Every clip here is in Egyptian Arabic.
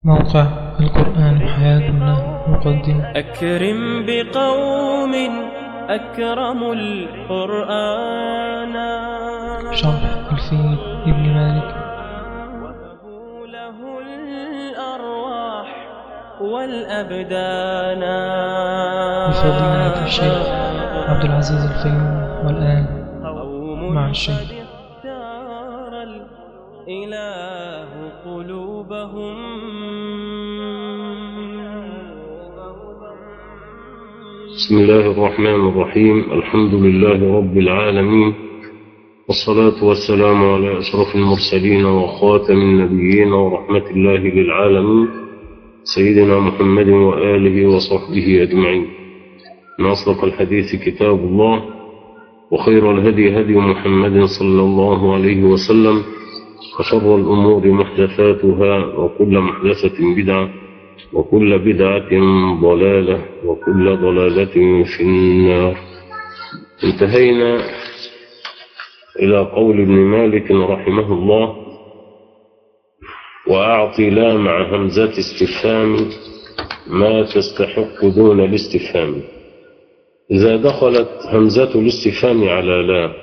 موقع القرآن حياتنا مقدم أكرم بقوم أكرموا القرآن شرح الفيل ابن مالك وهبوا له الأرواح والأبدان بفضيلة الشيخ عبد العزيز الفيوم والآن قوم مع الشيخ. قد اختار الإله قلوبهم بسم الله الرحمن الرحيم الحمد لله رب العالمين والصلاة والسلام على أشرف المرسلين وخاتم النبيين ورحمة الله للعالمين سيدنا محمد وآله وصحبه أجمعين من أصدق الحديث كتاب الله وخير الهدي هدي محمد صلى الله عليه وسلم وشر الأمور محدثاتها وكل محدثة بدعة وكل بدعة ضلالة وكل ضلالة في النار انتهينا إلى قول ابن مالك رحمه الله وأعطي لا مع همزة استفهام ما تستحق دون الاستفهام إذا دخلت همزة الاستفهام على لا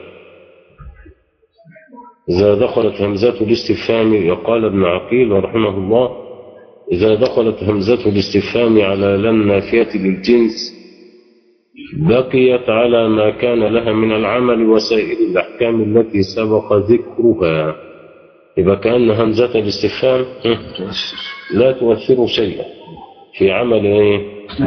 إذا دخلت همزة الاستفهام قال ابن عقيل رحمه الله إذا دخلت همزة الاستفهام على لا النافية للجنس بقيت على ما كان لها من العمل وسائر الأحكام التي سبق ذكرها إذا كأن همزة الاستفهام لا تؤثر شيئا في عمل إيه؟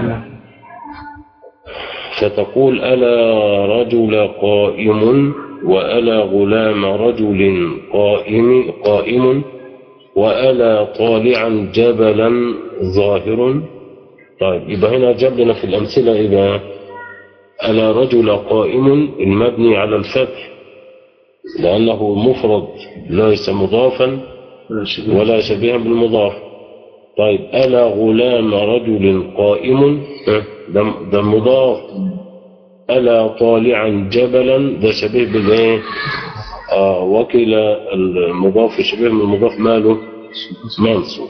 فتقول ألا رجل قائم وألا غلام رجل قائم قائم وألا طالعا جبلا ظاهر طيب يبقى هنا جاب لنا في الأمثلة إذا ألا رجل قائم المبني على الفتح لأنه مفرد ليس مضافا ولا شبيها بالمضاف طيب ألا غلام رجل قائم ها، ده ده مضاف ألا طالعا جبلا ده شبيه بالإيه؟ آه وكلا المضاف شبيه من المضاف ماله منصوب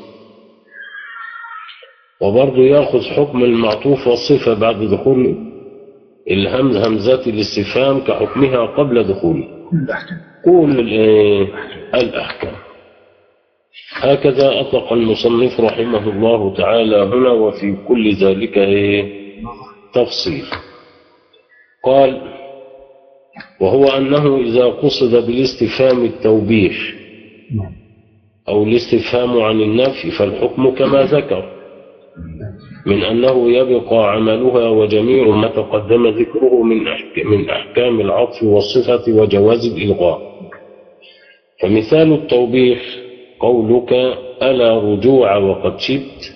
وبرضه ياخذ حكم المعطوف والصفة بعد دخول الهمز همزة الاستفهام كحكمها قبل دخوله كل الإيه؟ الأحكام هكذا أطلق المصنف رحمه الله تعالى هنا وفي كل ذلك إيه؟ تفصيل قال وهو أنه إذا قصد بالاستفهام التوبيخ أو الاستفهام عن النفي فالحكم كما ذكر من أنه يبقى عملها وجميع ما تقدم ذكره من أحك- من أحكام العطف والصفة وجواز الإلغاء فمثال التوبيخ قولك ألا رجوع وقد شئت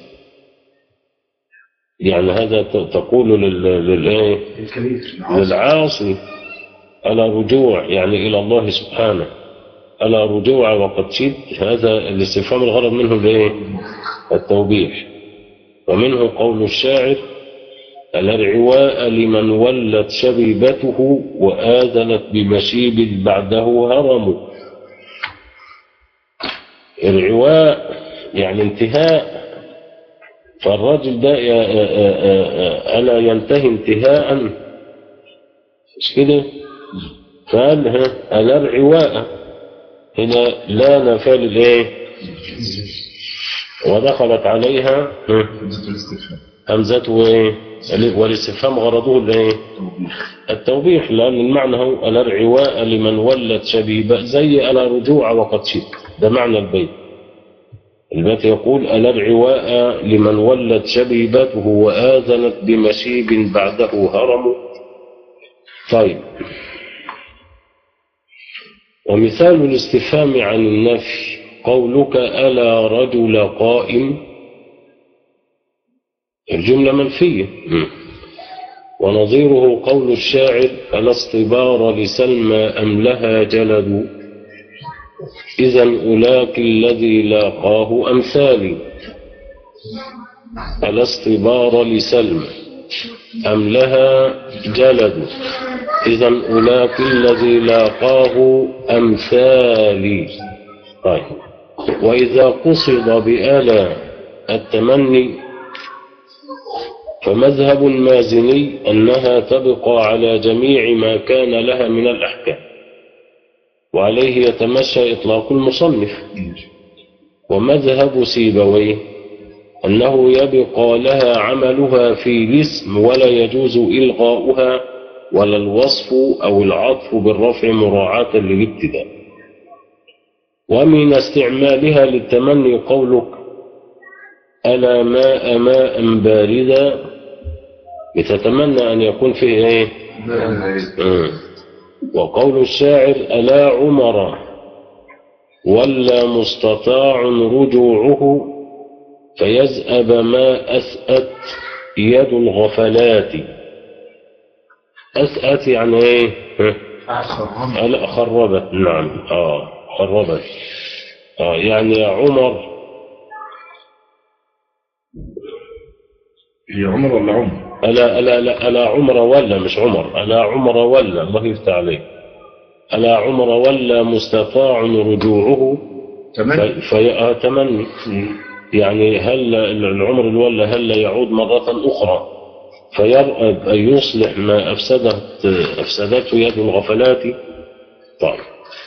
يعني هذا ت- تقول لل- للإيه؟ للعاصي ألا رجوع يعني إلى الله سبحانه ألا رجوع وقد شئت هذا الاستفهام الغرض منه الايه؟ التوبيخ ومنه قول الشاعر ألا العواء لمن ولت شبيبته وآذنت بمشيب بعده هرم العواء يعني انتهاء فالرجل ده يا- آ- آ- آ- ألا ينتهي انتهاء مش كده فقال ها ألا العواء هنا لا نفال الايه ودخلت عليها ها، همزته ايه والاستفهام غرضه الايه التوبيخ لان المعنى هو الا العواء لمن ولت شبيبة زي الا رجوع وقد شئت ده معنى البيت البيت يقول الا العواء لمن ولت شبيبته واذنت بمشيب بعده هرم طيب ومثال الاستفهام عن النفي قولك ألا رجل قائم الجملة منفية م. ونظيره قول الشاعر ألا اصطبار لسلمى أم لها جلد إذا أولاك الذي لاقاه أمثالي ألا اصطبار لسلمى أم لها جلد إذا أولاك الذي لاقاه أمثالي طيب وإذا قصد بألا التمني فمذهب المازني أنها تبقى على جميع ما كان لها من الأحكام وعليه يتمشى إطلاق المصنف ومذهب سيبويه أنه يبقى لها عملها في الاسم ولا يجوز إلغاؤها ولا الوصف أو العطف بالرفع مراعاة للابتداء ومن استعمالها للتمني قولك ألا ماء ماء باردا بتتمنى أن يكون فيه إيه مم. وقول الشاعر ألا عمر ولا مستطاع رجوعه فيزأب ما أسأت يد الغفلات أسأت يعني إيه ها؟ لا خربت نعم آه خربت آه يعني يا عمر هي عمر ولا عمر؟ ألا ألا ألا ألا عمر ولا مش عمر ألا عمر ولا الله يفتح عليك ألا عمر ولا مستطاع رجوعه تمام في في- آه، تمني يعني هل العمر الولا هل يعود مرة أخرى فيرأب أن يصلح ما أفسدت أفسدته يد الغفلات طيب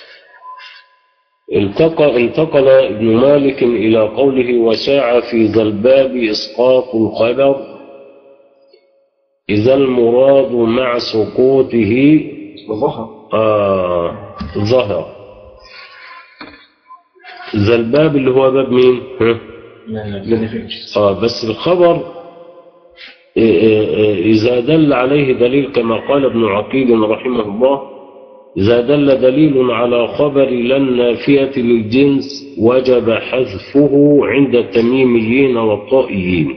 التقى انتقل ابن مالك إلى قوله وشاع في ذا الباب إسقاط الخبر إذا المراد مع سقوطه ظهر آه ظهر ذا الباب اللي هو باب مين؟ ها؟ اه بس الخبر إيه إيه إيه إذا دل عليه دليل كما قال ابن عقيل رحمه الله إذا دل دليل على خبر لا النافية للجنس وجب حذفه عند التميميين والطائيين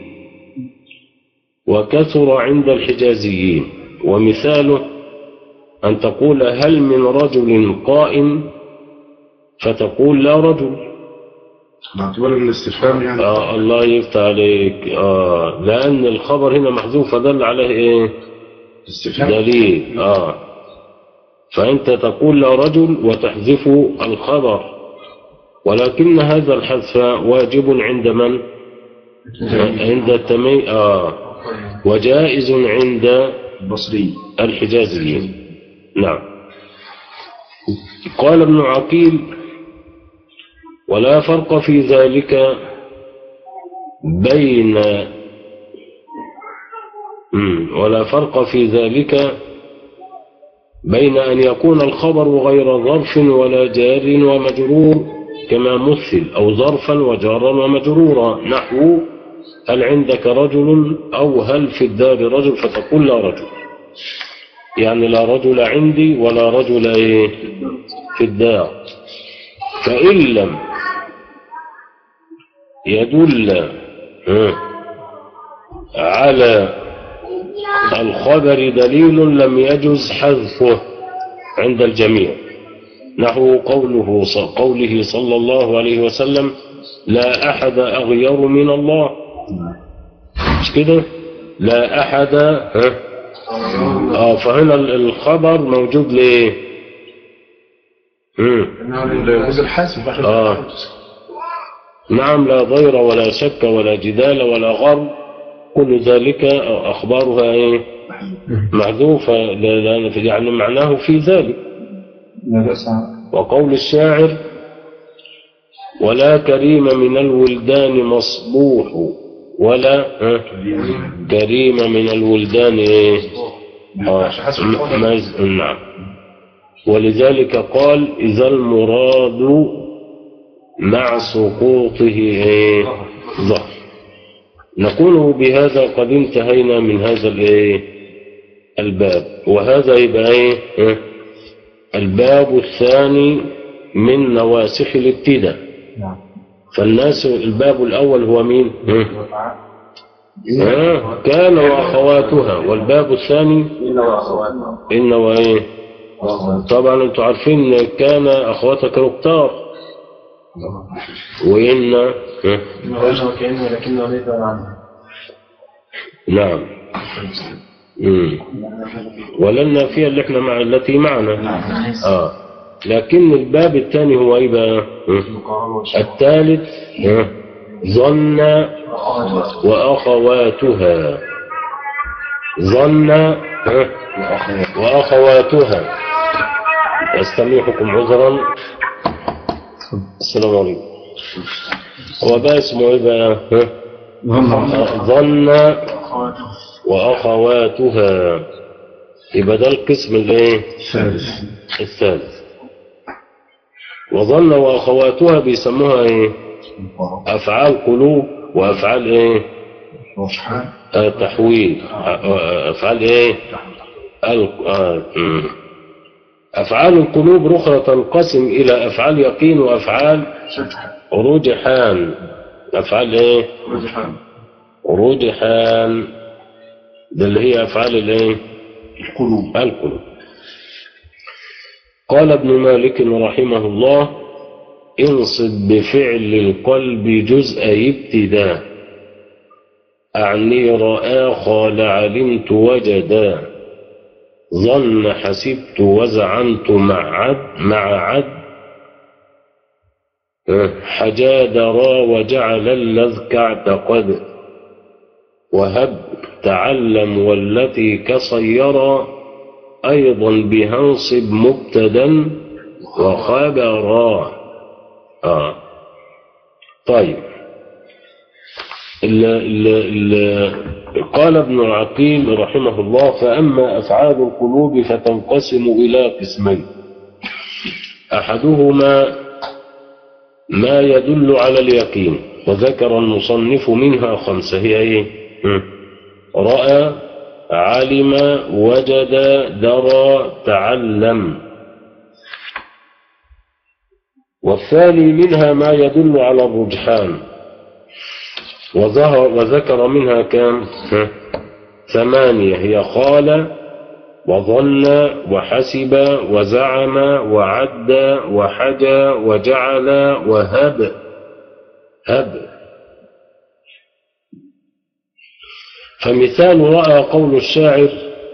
وكثر عند الحجازيين ومثاله أن تقول هل من رجل قائم فتقول لا رجل باعتبار الاستفهام يعني آه الله يفتح عليك آه لأن الخبر هنا محذوف فدل عليه إيه استفهام دليل آه فأنت تقول لا رجل وتحذف الخبر ولكن هذا الحذف واجب عند من عند التمي آه وجائز عند البصري الحجازيين نعم قال ابن عقيل ولا فرق في ذلك بين مم. ولا فرق في ذلك بين أن يكون الخبر غير ظرف ولا جار ومجرور كما مثل أو ظرفا وجارا ومجرورا نحو هل عندك رجل أو هل في الدار رجل فتقول لا رجل يعني لا رجل عندي ولا رجل إيه في الدار فإن لم يدل ها، على الخبر دليل لم يجز حذفه عند الجميع نحو قوله قوله صلى الله عليه وسلم لا أحد أغير من الله مش كده لا أحد ها آه فهنا ال- الخبر موجود ليه مم. لا يجوز الحاسب آخر آه. نعم لا ضير ولا شك ولا جدال ولا غر كل ذلك أخبارها إيه؟ محذوفة لا- لا- يعني معناه في ذلك وقول الشاعر ولا كريم من الولدان مصبوح ولا ها؟ كريم من الولدان إيه؟ آه. م- مز- نعم ولذلك قال إذا المراد مع سقوطه إيه؟ ظهر نكون بهذا قد انتهينا من هذا الايه الباب وهذا يبقى ايه ها؟ الباب الثاني من نواسخ الابتداء فالناس الباب الاول هو مين ها؟ ها؟ كان واخواتها والباب الثاني ان وايه طبعا انتوا عارفين كان اخواتها كانوا كتار وان ها؟ وكأنه لكنه ليس عنه نعم مم. ولا النافية اللي احنا مع التي معنا اه لكن الباب الثاني هو ايه بقى ها؟ الثالث ها؟ ظن وأخواتها ظن ها؟ وأخواتها أستميحكم عذرا السلام عليكم هو بقى اسمه ايه بقى ها؟ ظن وأخواتها يبقى ده القسم الايه الثالث الثالث وظن وأخواتها بيسموها ايه أفعال قلوب وأفعال ايه آه تحويل آه، آه، أفعال ايه ال- آه، مم. أفعال القلوب رخرة تنقسم إلى أفعال يقين وأفعال رجحان أفعال إيه؟ رجحان ده اللي هي أفعال الإيه؟ القلوب القلوب قال ابن مالك رحمه الله انصب بفعل القلب جزء ابتداء أعني رأى قال علمت وجدا ظن حسبت وزعمت مع عد مع عد حجاد را وجعل اللذك اعتقد وهب تعلم والتي كصيرا أيضا بهنصب مبتدا وخبرا آه. طيب ال ال ال قال ابن العقيل رحمه الله فأما أفعال القلوب فتنقسم إلى قسمين أحدهما ما يدل على اليقين وذكر المصنف منها خمسة هي إيه هم. رأى علم وجد درى تعلم والثاني منها ما يدل على الرجحان وظهر وذكر منها كم ها؟ ثمانية هي قال وظن وحسب وزعم وعد وحجى وجعل وهب هب فمثال رأى قول الشاعر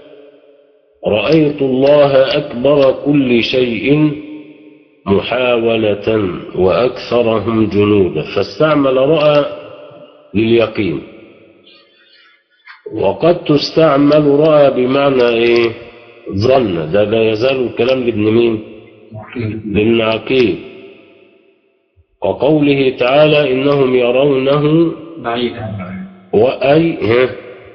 رأيت الله أكبر كل شيء محاولة وأكثرهم جنودا فاستعمل رأى لليقين وقد تستعمل رأى بمعنى إيه ظن ده لا يزال الكلام لابن مين لابن عقيل وقوله تعالى إنهم يرونه وأي ها،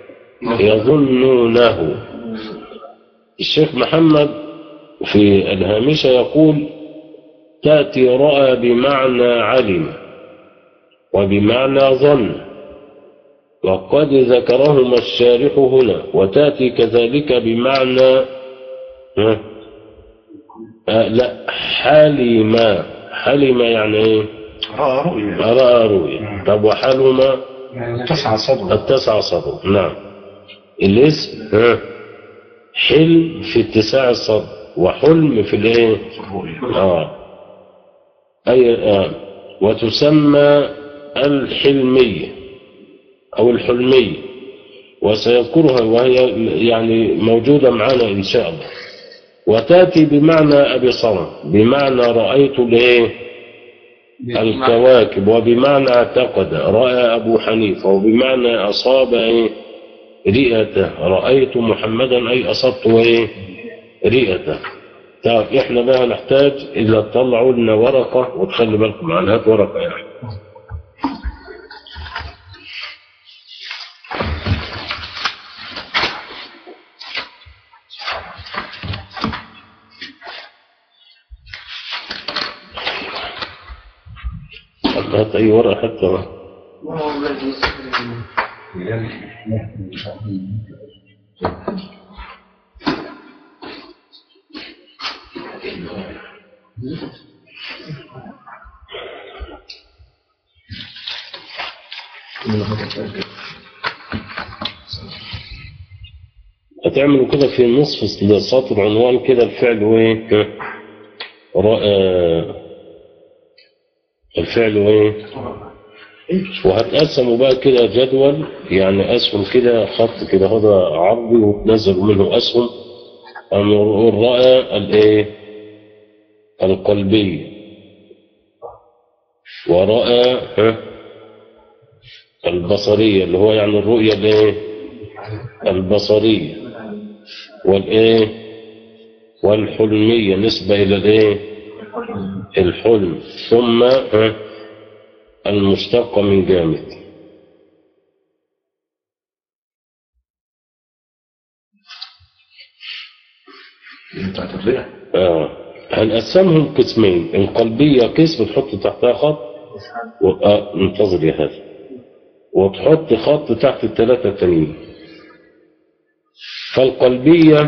يظنونه الشيخ محمد في الهامشة يقول تأتي رأى بمعنى علم وبمعنى ظن وقد ذكرهما الشارح هنا وتأتي كذلك بمعنى ها؟ آه لا حلم حلم يعني ايه رأى رؤيا رأى رؤيا طب وحلم تسعى صدره اتسع صدره نعم الاسم ها حلم في اتساع الصدر وحلم في الايه الرؤيا آه. أي آه. وتسمى الحلمية أو الحلمية وسيذكرها وهي يعني موجودة معنا إن شاء الله وتأتي بمعنى أبي صمت بمعنى رأيت الإيه الكواكب وبمعنى اعتقد رأى أبو حنيفة وبمعنى أصاب إيه رئته رأيت محمدا أي أصبت إيه رئته طيب احنا بقى نحتاج اذا تطلعوا لنا ورقة وتخلي بالكم معنا هات ورقة يا احمد هات اي ورقة حتى هتعملوا كده في نصف سطر عنوان كده الفعل وايه ها؟ رأى الفعل وايه وهتقسموا بقى كده جدول يعني اسهم كده خط كده هذا عرضي وتنزلوا منه اسهم الرأى الايه القلبية ورأى ها البصرية اللي هو يعني الرؤية الايه البصرية والايه والحلمية نسبة الى الايه الحلم ثم ها، المشتقة من جامد بتاعت الرئة آه. هنقسمهم قسمين القلبية قسم تحط تحتها خط و... آه. انتظر يا هذا وتحط خط تحت الثلاثة التانيين فالقلبية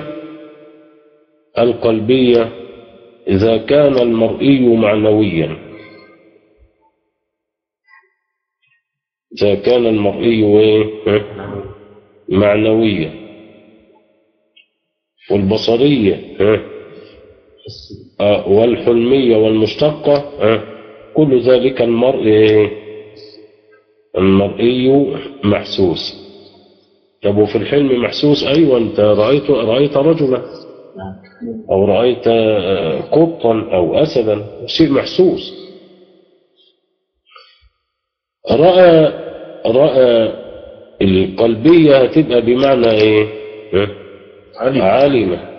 القلبية إذا كان المرئي معنويا إذا كان المرئي إيه؟ ها؟ معنويا والبصرية ها؟ آه، والحلمية والمشتقة ها؟ كل ذلك المرء إيه؟ المرئي محسوس طب وفي الحلم محسوس أيوة أنت رأيت رأيت رجلا أو رأيت آه، قطا أو أسدا شيء محسوس رأى رأى القلبية هتبقى بمعنى إيه؟ ها؟ علي عالمة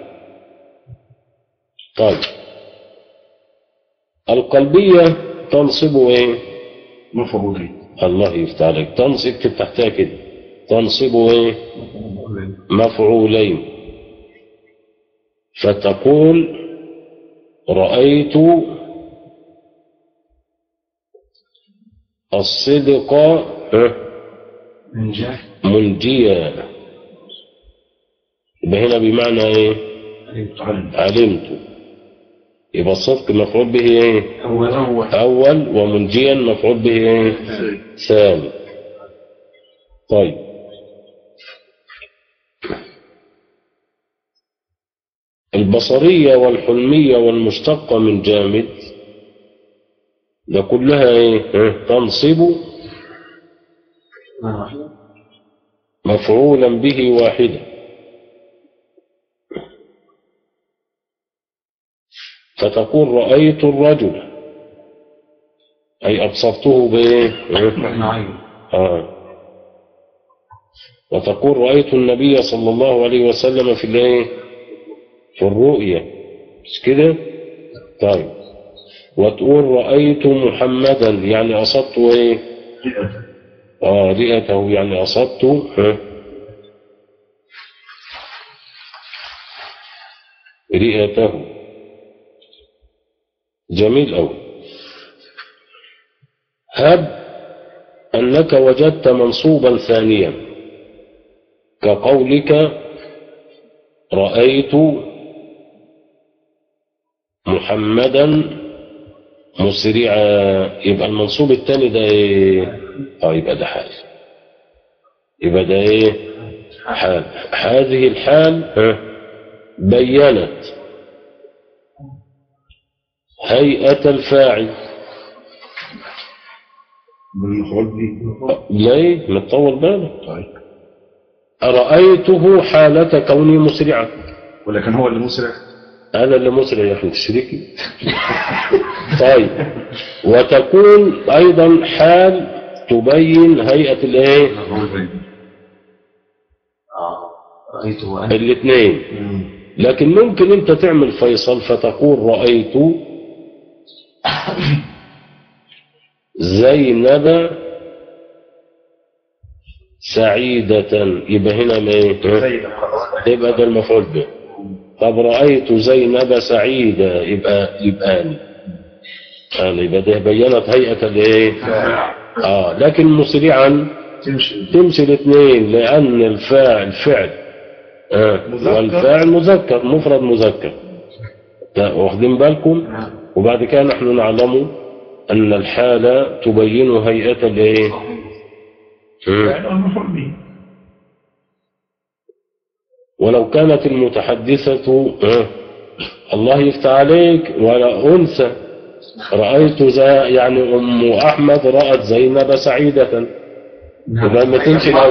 طيب القلبية تنصب ايه مفعولين الله يفتح عليك تنصب اكتب تحتها كده تنصب ايه مفعولين فتقول رأيت الصدق ها، من جاه منجيا يبقى هنا بمعنى ايه علم علمت يبقى الصدق مفعول به ايه هو أول اول ومنجيا مفعول به ايه ثاني طيب البصرية والحلمية والمشتقة من جامد ده كلها ايه ها؟ تنصب مفعولا به واحدا فتقول رأيت الرجل أي أبصرته بإيه نعيم آه. وتقول رأيت النبي صلى الله عليه وسلم في الايه في الرؤيا مش كده طيب وتقول رأيت محمدا يعني أصبت ايه آه رئته يعني أصبت ها رئته جميل أوي هب أنك وجدت منصوبا ثانيا كقولك رأيت محمدا مسرعا يبقى المنصوب الثاني ده ايه اه يبقى ده حال يبقى ده ايه حال هذه الحال ها، بينت هيئة الفاعل بالمفعول به ليه متطول بالك طيب رأيته حالة كوني مسرعا ولكن هو اللي مسرع أنا اللي مسرع يا أخي تشريكي طيب وتكون أيضا حال تبين هيئة الإيه مفعول به رأيته أنا الاثنين لكن ممكن أنت تعمل فيصل فتقول رأيت زينب سعيدة يبقى هنا ما إيه؟ زي الخلاص يبقى ده المفعول به طب رأيت زينب سعيدة يبقى يبقى أنا أنا يبقى ده بينت هيئة الإيه؟ آه لكن مسرعا تمشي تمشي الاثنين لأن الفاعل فعل آه مذكر. والفاعل مذكر مفرد مذكر ده واخدين بالكم وبعد كده نحن نعلم أن الحالة تبين هيئة الإيه؟ مم. يعني المفعول به ولو كانت المتحدثة آه، الله يفتح عليك ولا أنثى رأيت زي يعني أم أحمد رأت زينب سعيدة يبقى ما تمشي لو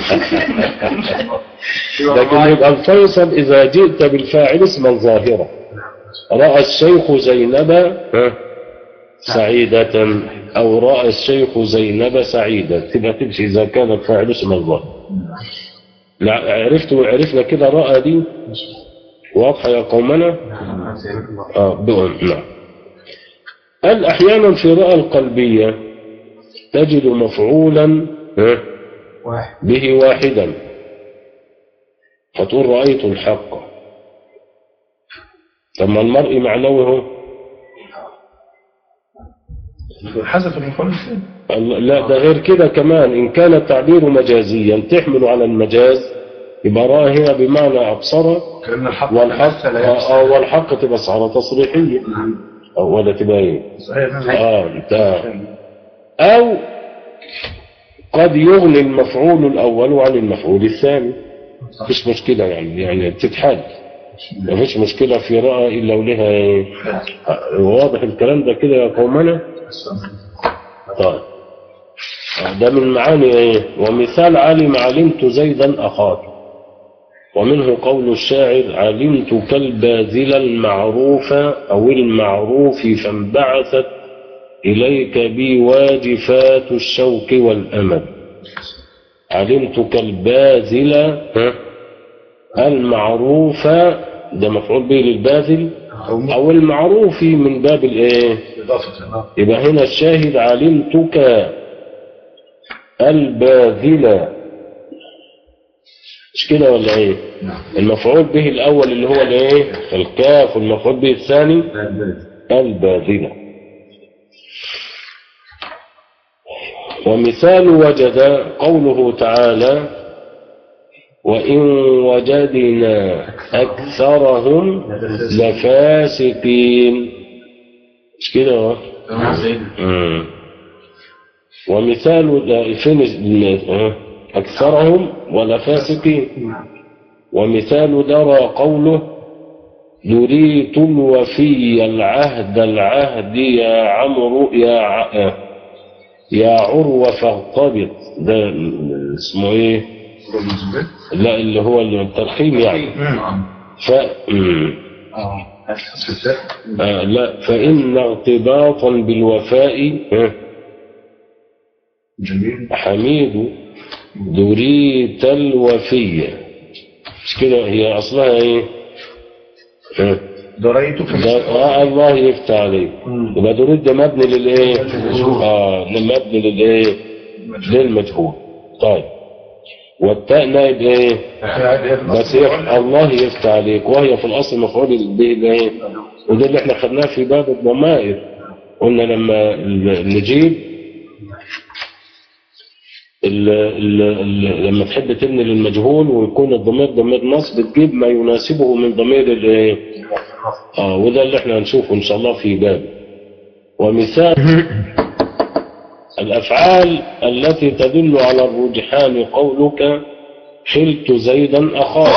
لكن يبقى الفيصل إذا جئت بالفاعل اسما ظاهرا رأى الشيخ زينب آه، سعيدة أو رأى الشيخ زينب سعيدة تبقى تمشي إذا كان الفاعل اسم الله لا عرفت عرفنا كده رأى دي واضحة يا قومنا آه بقول نعم قال أحيانا في رأى القلبية تجد مفعولا ها، واحد به واحدا فتقول رأيت الحق ثم المرء معنوي هو حذف المفعول الثاني الله- لا ده غير كده كمان إن كان التعبير مجازيا تحمل على المجاز يبقى رأى هنا بمعنى أبصر كأن الحق والحق مثل آه، يبصر. آه، والحق تبقى صارة تصريحية أو ولا تبقى إيه؟ صحيح آه انتهى أو قد يغني المفعول الأول عن المفعول الثاني مفيش مشكلة يعني يعني تتحل مفيش مشكلة في رأى إلا ولها إيه؟ آه، واضح الكلام ده كده يا قومنا طيب آه، ده من معاني ايه ومثال علم علمت زيدا أخاك ومنه قول الشاعر علمت كالباذل المعروف أو المعروف فانبعثت إليك بي واجفات الشوك والأمل علمت كالباذل ها؟ المعروف ده مفعول به للباذل أو المعروف من باب الإيه إضافة يبقى هنا الشاهد علمتك الباذلة مش كده ولا ايه المفعول به الاول اللي هو الايه الكاف والمفعول به الثاني الباذلة ومثال وجد قوله تعالى وإن وجدنا أكثرهم لفاسقين مش كده هو؟ مم. ومثال ده فين ال- آه، أكثرهم ولا فاسقين ومثال درى قوله يريد الوفي العهد العهد يا عمرو يا ع... آه، يا عروة فاغتبط ده اسمه ايه لا اللي هو الترخيم يعني ف... مم. آه لا فإن ارتباطا بالوفاء آه، جميل حميد دريت الوفية مش كده هي أصلها إيه؟ آه، دريت في ده آه الله يفتح عليك يبقى دريت ده مبني للإيه؟ آه ده مبني للإيه؟ للمجهول طيب والتاء نائب إيه؟ بس هي الله يفتح عليك وهي في الأصل مفعول به الإيه؟ وده اللي احنا خدناه في باب الضمائر قلنا لما ال- نجيب ال ال ال لما تحب تبني للمجهول ويكون الضمير ضمير نصب تجيب ما يناسبه من ضمير الايه اه وده اللي احنا هنشوفه ان شاء الله في باب ومثال الافعال التي تدل على الرجحان قولك حلت زيدا اخاك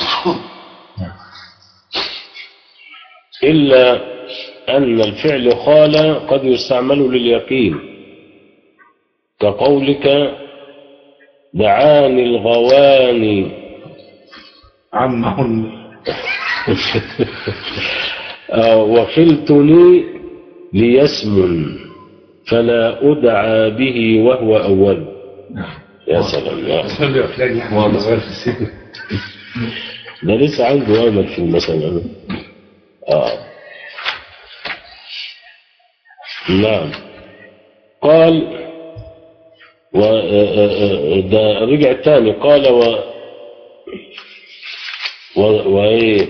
الا ان الفعل خال قد يستعمل لليقين كقولك دعاني الغواني عمهن آه، وخلتني ليسمن فلا أدعى به وهو أول يا سلام يا أخي. وانا صغير في السن ده لسه عنده أمل في المسألة آه. نعم قال و آه، آه، آه، ده رجع تاني قال و و وإيه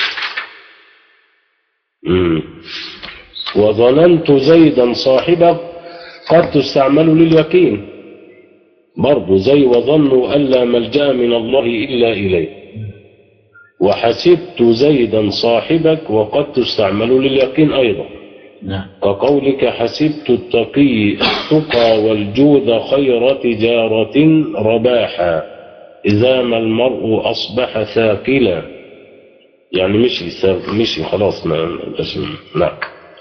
مم. وظننت زيدا صاحبه قد تستعمل لليقين برضه زي وظنوا أن لا ملجأ من الله إلا إليه وحسبت زيدا صاحبك وقد تستعمل لليقين أيضا كقولك حسبت التقي التقى والجود خير تجارة رباحا إذا ما المرء أصبح ثاقلا يعني مشي سا- مشي خلاص ما بس لا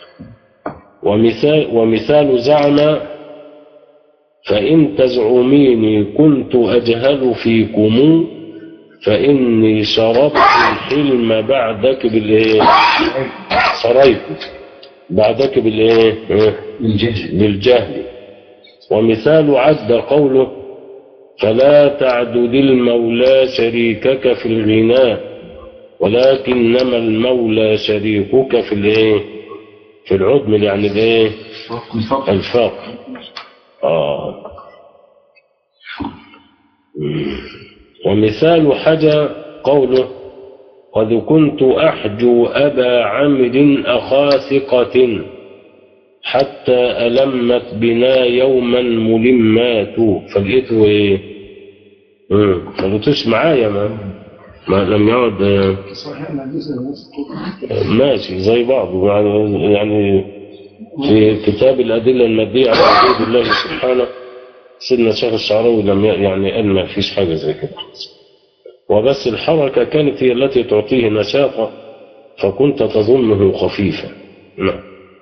ومثال ومثال زعم فإن تزعميني كنت أجهل فيكم فإني شربت الحلم بعدك بالإيه؟ سريت بعدك بالايه ها؟ الجهل بالجهل ومثال عد قوله فلا تعدد المولى شريكك في الغناء ولكنما المولى شريكك في الايه في العدم يعني الايه الفقر الفقر آه. مم. ومثال حجى قوله قد كنت أحجو أبا عمرو أخا ثقة حتى ألمت بنا يوما ملمات فلقيته إيه؟ مم. ما لقيتوش معايا ما ما لم يعد آه، ماشي زي بعض يعني يعني في كتاب الأدلة المادية على وجود الله سبحانه سيدنا الشيخ الشعراوي لم ي- يعني قال ما فيش حاجة زي كده وبس الحركة كانت هي التي تعطيه نشاطا فكنت تظنه خفيفا نعم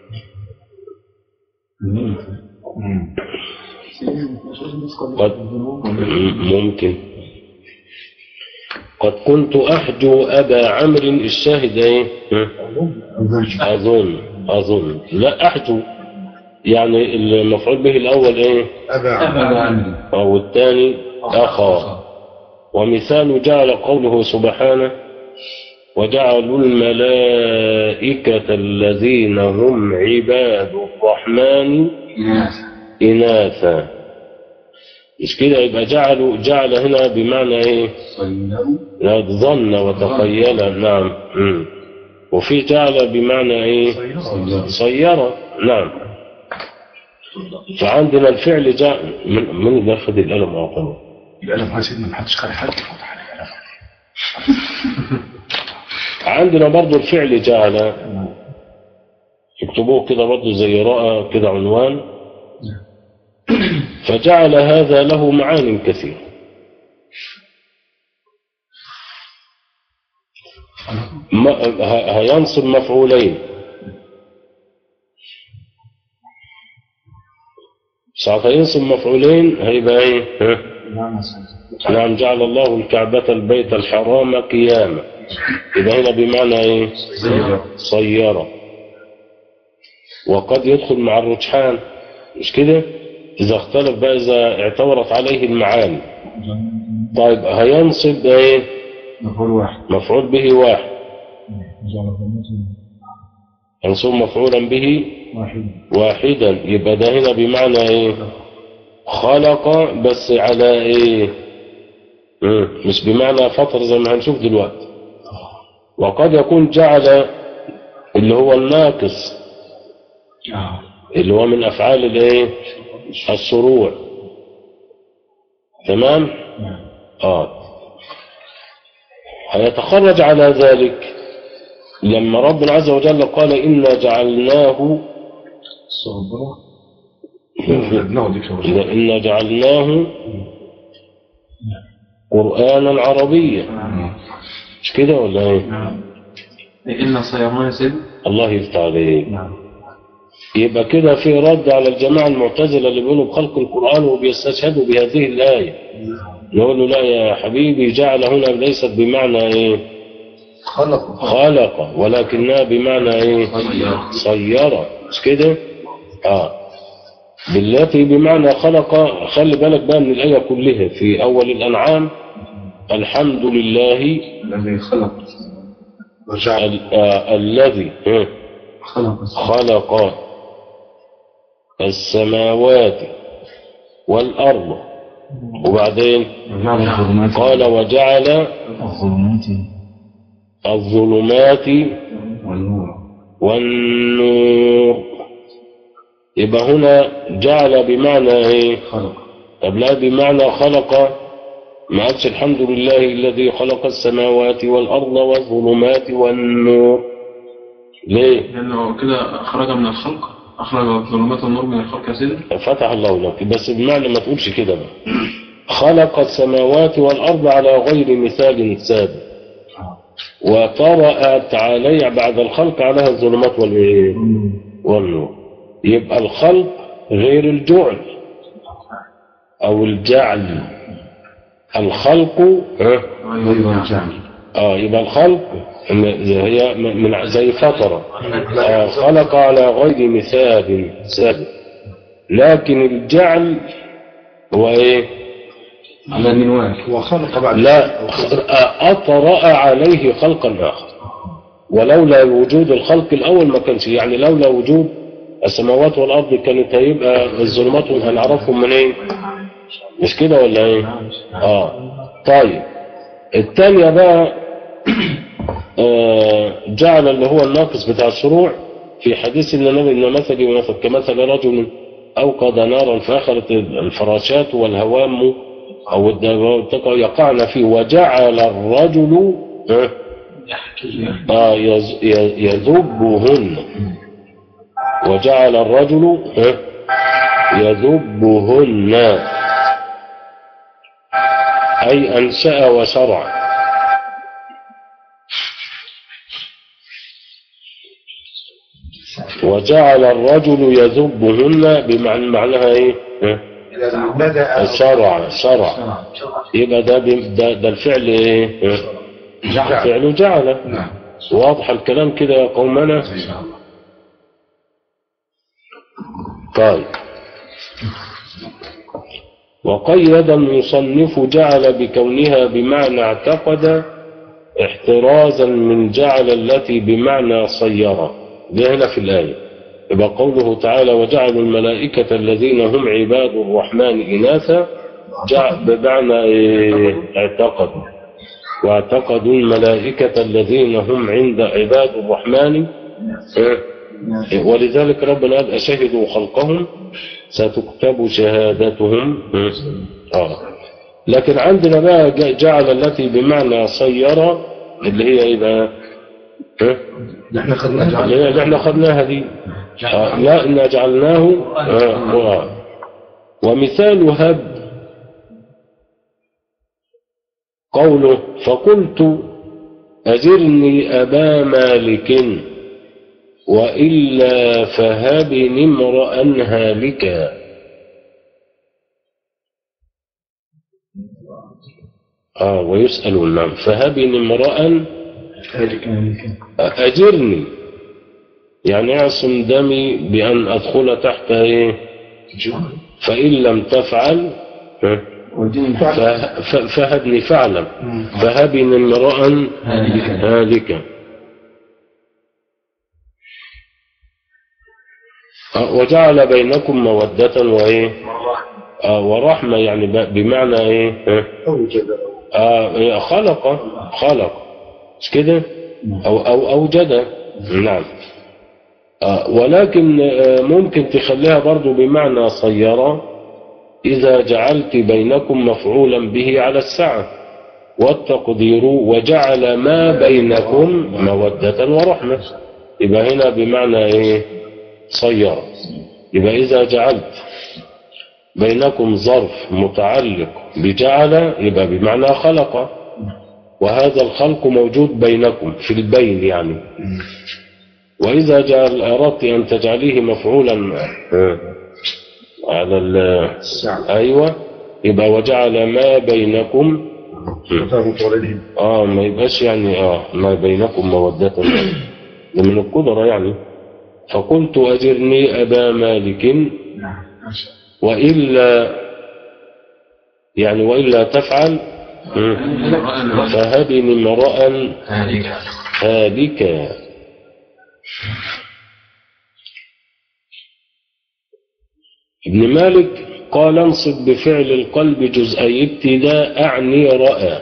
قد م- ممكن قد كنت أحجو أبا عمرو الشاهد إيه؟ ها؟ أظن أظن لا أحجو يعني المفعول به الأول إيه أبا عمرو أو الثاني أخا ومثال جعل قوله سبحانه وجعلوا الملائكة الذين هم عباد الرحمن إناثا مش كده يبقى جعلوا جعل هنا بمعنى ايه لا ظن وتخيل نعم مم. وفي جعل بمعنى ايه صير نعم فعندنا الفعل جاء من من اللي اخذ القلم واعطاني القلم يا سيدنا ما حدش قال حاجة عندنا برضو الفعل جعل اكتبوه كده برضو زي رأى كده عنوان فجعل هذا له معان كثيرة ما- ه- هينصب مفعولين ساعة ينصب مفعولين هيبقى ايه ها؟ نعم جعل الله الكعبة البيت الحرام قياما يبقى هنا بمعنى ايه صيرة وقد يدخل مع الرجحان مش كده اذا اختلف بقى اذا اعتبرت عليه المعاني طيب هينصب ايه مفعول واحد مفعول به واحد ينصب مفعولا به واحد واحدا يبقى ده هنا بمعنى ايه خلق بس على ايه مم. مش بمعنى فطر زي ما هنشوف دلوقتي وقد يكون جعل اللي هو الناقص اللي هو من افعال الايه الشروع تمام اه هيتخرج على ذلك لما ربنا عز وجل قال إنا جعلناه خدناه ديك شوية. إنا جعلناه قرآنا عربيا مش كده ولا ايه إنا صيرناه يا سيدي الله يفتح عليك نعم يبقى كده في رد على الجماعة المعتزلة اللي بيقولوا بخلق القرآن وبيستشهدوا بهذه الآية نقول له لا يا حبيبي جعل هنا ليست بمعنى ايه خلق خلق ولكنها بمعنى ايه صيرة مش كده اه بالتي بمعنى خلق خلي بالك بقى من الآية كلها في أول الأنعام الحمد لله الذي خلق وجعل ال- آه الذي آه، خلق خلق السماوات والأرض وبعدين وجعل الظلمات قال وجعل الظلمات الظلمات والنور والنور يبقى هنا جعل بمعنى ايه خلق طب لا بمعنى خلق ما قالش الحمد لله الذي خلق السماوات والأرض والظلمات والنور ليه لأنه كده خرج من الخلق أخرج الظلمات والنور من الخلق يا سيدي فتح الله لك بس بمعنى ما تقولش كده بقى خلق السماوات والأرض على غير مثال سابق وطرأت علي بعد الخلق عليها الظلمات والإيه؟ والنور يبقى الخلق غير الجعل أو الجعل الخلق ها؟ غير الجعل اه يبقى الخلق إن هي من زي فترة آه خلق على غير مثال سابق لكن الجعل هو ايه على المنوال وخلق بعد لا أطرأ عليه خلقا آخر ولولا وجود الخلق الأول ما كانش يعني لولا وجود السماوات والأرض كانت هيبقى الظلمات هنعرفهم منين مش كده ولا ايه اه طيب الثانية بقى آه جعل اللي هو الناقص بتاع الشروع في حديث النبي ان مثلي ومثل كمثل رجل اوقد نارا فاخرت الفراشات والهوام او الدابات يقعن فيه وجعل الرجل آه آه يز- ي- يذبهن وجعل الرجل آه يذبهن أي أنشأ وشرع وجعل الرجل يذبهن بمعنى معناها ايه؟ ها؟ بدأ الشرع شرع يبقى ده بي- ده, ده الفعل ايه؟ ها؟ جعل. فعل جعل نعم واضح الكلام كده يا قومنا طيب وقيد المصنف جعل بكونها بمعنى اعتقد احترازا من جعل التي بمعنى صير ده هنا في الآية يبقى قوله تعالى وجعلوا الملائكة الذين هم عباد الرحمن إناثا جعل بمعنى إيه؟ اعتقدوا واعتقدوا الملائكة الذين هم عند عباد الرحمن إيه؟ ولذلك ربنا قال أشهدوا خلقهم ستكتب شهادتهم إيه؟ آه. لكن عندنا بقى ج- جعل التي بمعنى صير اللي هي ايه بقى إيه؟ نحن خدنا اللي هي اللي احنا خدناها دي آه. لا إن جعلناه آه. قرآن ومثال هب قوله فقلت أجرني أبا مالك وإلا فهبني امرأ هالكا آه ويسأل نعم فهبني امرأ أجرني يعني اعصم دمي بأن أدخل تحت إيه فإن لم تفعل ها؟ فه- ف- فهبني فعلا فهبني امرأ هالكا آه، وجعل بينكم مودة وإيه آه ورحمة يعني ب- بمعنى إيه ها؟ أوجد آه إيه، خلق خلق مش كده أو أو أوجد نعم آه ولكن آه ممكن تخليها برضو بمعنى صيرة إذا جعلت بينكم مفعولا به على السعة والتقدير وجعل ما بينكم مودة ورحمة يبقى هنا بمعنى إيه صيرة يبقى إذا جعلت بينكم ظرف متعلق بجعل يبقى بمعنى خلق وهذا الخلق موجود بينكم في البين يعني وإذا جعل أردت أن تجعليه مفعولا آه، على ال أيوة يبقى وجعل ما بينكم وتابوا طولهم آه ما يبقاش يعني آه ما بينكم مودة ده من القدرة يعني فقلت أجرني أبا مالك وإلا يعني وإلا تفعل مم. فهبني امرأ هالكا ابن مالك قال انصب بفعل القلب جزئي ابتداء أعني رأى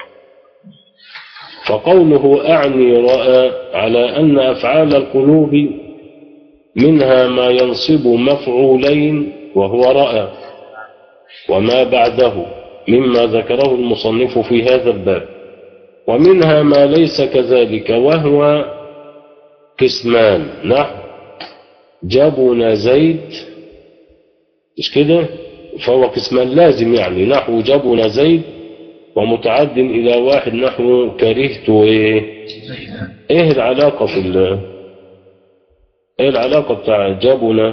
فقوله أعني رأى على أن أفعال القلوب منها ما ينصب مفعولين وهو رأى وما بعده مما ذكره المصنف في هذا الباب ومنها ما ليس كذلك وهو قسمان نحو جبن زيد مش كده فهو قسمان لازم يعني نحو جبن زيد ومتعد إلى واحد نحو كرهت ايه ايه العلاقة في ال ايه العلاقة بتاع جبن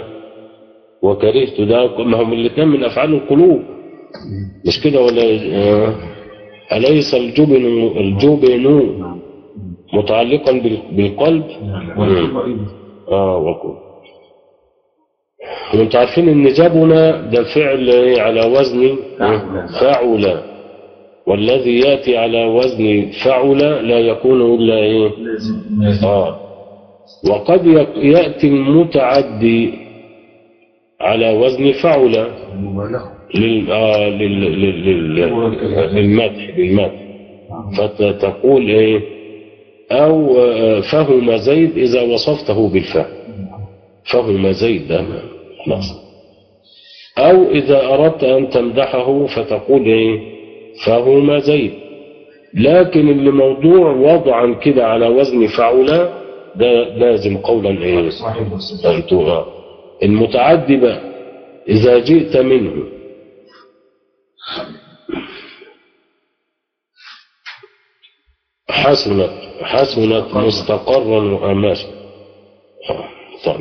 وكرهت ده ما هم الاثنين من افعال القلوب مش كده ولا آه. أليس الجبن الجبن متعلقا بال- بالقلب والقلب أيضا اه وقل وانتوا عارفين ان جبنا ده فعل إيه على وزن فعل. فعل والذي ياتي على وزن فعل لا يكون الا ايه اه وقد يك- ياتي المتعدي على وزن فعل المبالغة لل آه لل لل لل للمدح للمدح فتقول ايه او آه، فهم زيد اذا وصفته بالفهم فهم زيد ده خلاص او اذا اردت ان تمدحه فتقول ايه فهم زيد لكن اللي موضوع وضعا كده على وزن فعل ده لازم قولا ايه انتوا آه. المتعدي بقى اذا جئت منه حسنت حسنت مستقرا وماشي طيب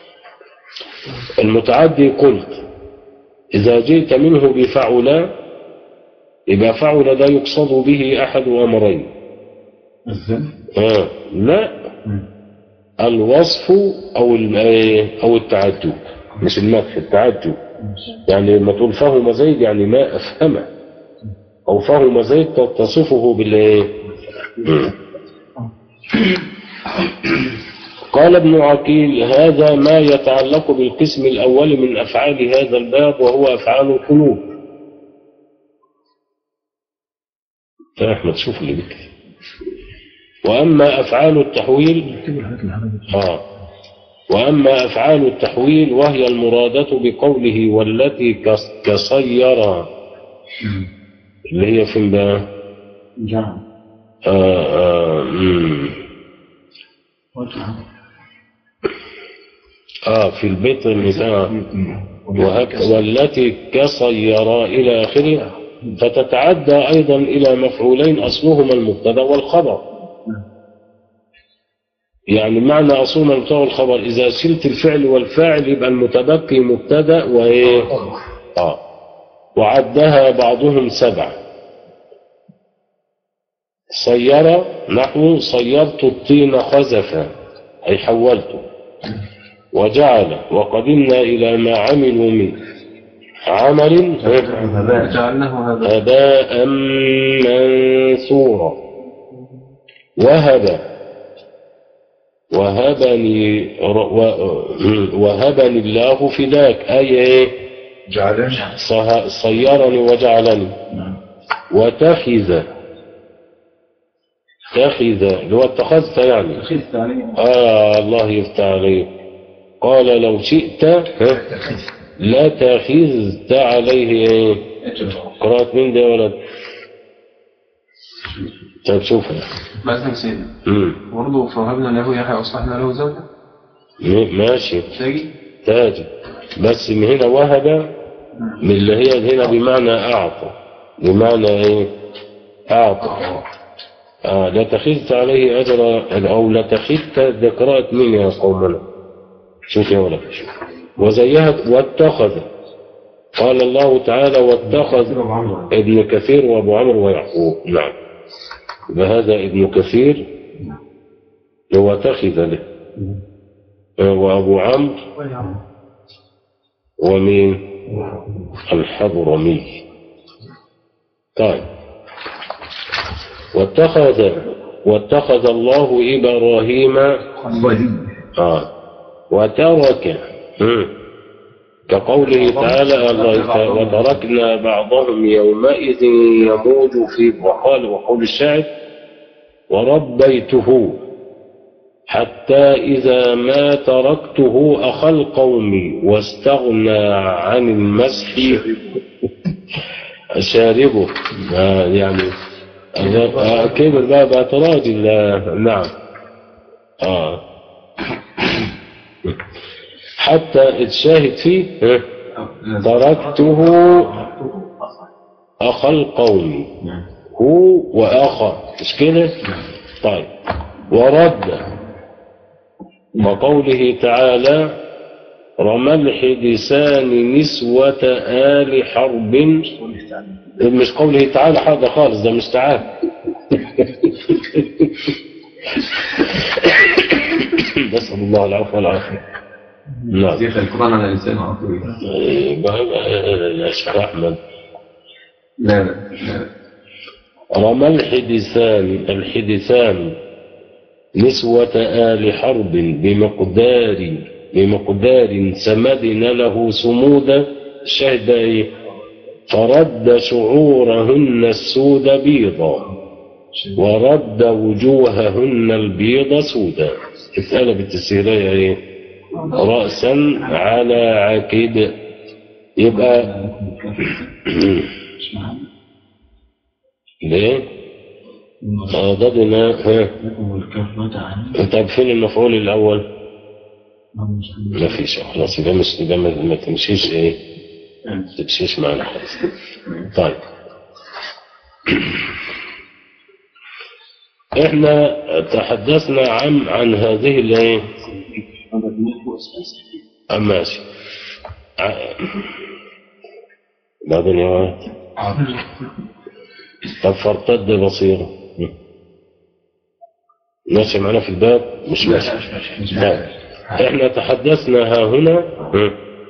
المتعدي قلت إذا جئت منه بفعل يبقى فعل لا يقصد به أحد أمرين الذنب آه. لا الوصف أو ال- إيه؟ أو التعجب مش المدح التعجب يعني لما تقول فهم زيد يعني ما أفهمه أو فهم زيد تصفه بالإيه قال ابن عقيل هذا ما يتعلق بالقسم الأول من أفعال هذا الباب وهو أفعال القلوب يا أحمد شوف اللي بك وأما أفعال التحويل آه وأما أفعال التحويل وهي المرادة بقوله والتي كس- كصير اللي هي فين بقى جعل آه آه مم. آه في البيت بتاع وهك والتي كصيرا إلى آخره فتتعدى أيضا إلى مفعولين أصلهما المبتدا والخبر يعني معنى أصلهما المبتدا والخبر إذا شلت الفعل والفاعل يبقى المتبقي مبتدا وإيه آه وعدها بعضهم سبعة صير نحو صيرت الطين خزفا أي حولته وجعل وقدمنا إلى ما عملوا من عمل جعلناه هذا هباء منثورا وهب وهبني ر- و- وهبني الله فداك أي إيه جعلني صه- صيرني وجعلني وتخذ تخذ اللي هو اتخذت يعني خذت عليه آه الله يفتح عليك قال لو شئت ها، لا تخذت عليه ايه قراءة مين ده يا ولد طيب شوفها مثلا سيدنا مم. برضه فوهبنا له يحيى واصلحنا له زوجه م- ماشي تاجي تاج بس من هنا وهب من اللي هي هنا بمعنى أعطى بمعنى إيه أعطى آه لتخذت عليه أجر أو لتخذت ده قراءة مين يا قومنا شوف يا ولد وزيها واتخذ قال الله تعالى واتخذ ابن كثير وابو عمرو ويعقوب نعم وهذا ابن كثير هو اتخذ له آه، وابو عمرو ومين الحضرمي طيب واتخذ واتخذ الله إبراهيم آه وترك مم. كقوله تعالى الله وتركنا بعضهم يومئذ يموج في وقال وقول الشاعر وربيته حتى إذا ما تركته أخى القوم واستغنى عن المسح شاربه آه يعني آه كبر بقى بقى راجل آه نعم آه حتى الشاهد فيه آه، تركته أخى القوم هو وأخا مش كده طيب ورد وقوله تعالى رمى الحدثان نسوة آل حرب مش قوله تعالى هذا خالص ده مش تعالى نسأل الله العفو والعافية نعم شيخ القرآن على لسان على طول إيه، بقى- بقى- يا شيخ أحمد لا لا لا رمى الحدثان الحدثان نسوة آل حرب بمقدار بمقدار سمدن له سمودا شهد إيه؟ فرد شعورهن السود بيضا ورد وجوههن البيض سودا اتقلبت السيرية ايه رأسا على عكد يبقى ليه ضدنا ها طب فين المفعول الاول ما فيش خلاص يبقى مش يبقى ما ما تمشيش ايه ما تمشيش معنا خالص طيب احنا تحدثنا عن عن هذه الايه آه، ماشي ع- بعدين يا ولد طب فارتد بصيرة ماشي معنا في الباب مش ماشي طيب. احنا تحدثنا ها هنا ها،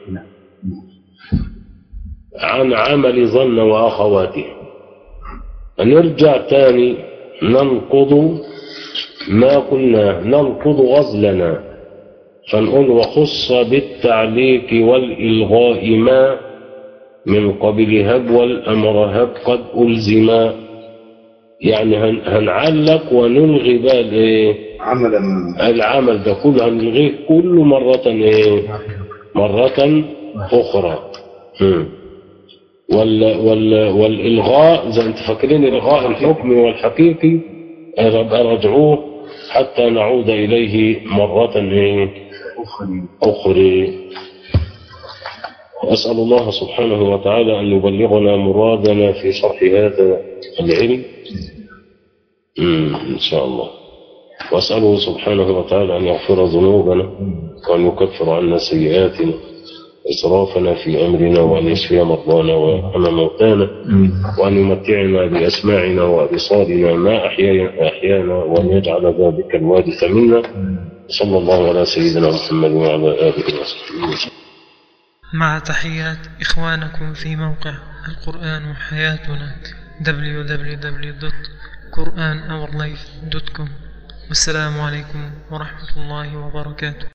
عن عمل ظن واخواته نرجع تاني ننقض ما قلنا ننقض غزلنا فنقول وخص بالتعليق والإلغاء ما من قبل هب والأمر هب قد ألزما يعني هن هنعلق ونلغي بقى الإيه؟ عملا العمل ده كله هنلغيه كل مرة إيه؟ مرة أخرى مم. وال وال والإلغاء زي أنت فاكرين إلغاء الحكم والحقيقي يبقى رجعوه حتى نعود إليه مرة إيه؟ أخرى وأسأل الله سبحانه وتعالى أن يبلغنا مرادنا في شرح هذا العلم مم، إن شاء الله وأسأله سبحانه وتعالى أن يغفر ذنوبنا وأن يكفر عنا سيئاتنا إسرافنا في أمرنا وأن يشفي مرضانا ويرحم موتانا وأن يمتعنا بأسماعنا وأبصارنا ما أحيا- أحيانا وأن يجعل ذلك الوارث منا صلى الله على سيدنا محمد وعلى آله وصحبه وسلم مع تحيات إخوانكم في موقع القرآن حياتنا www.quranourlife.com والسلام عليكم ورحمة الله وبركاته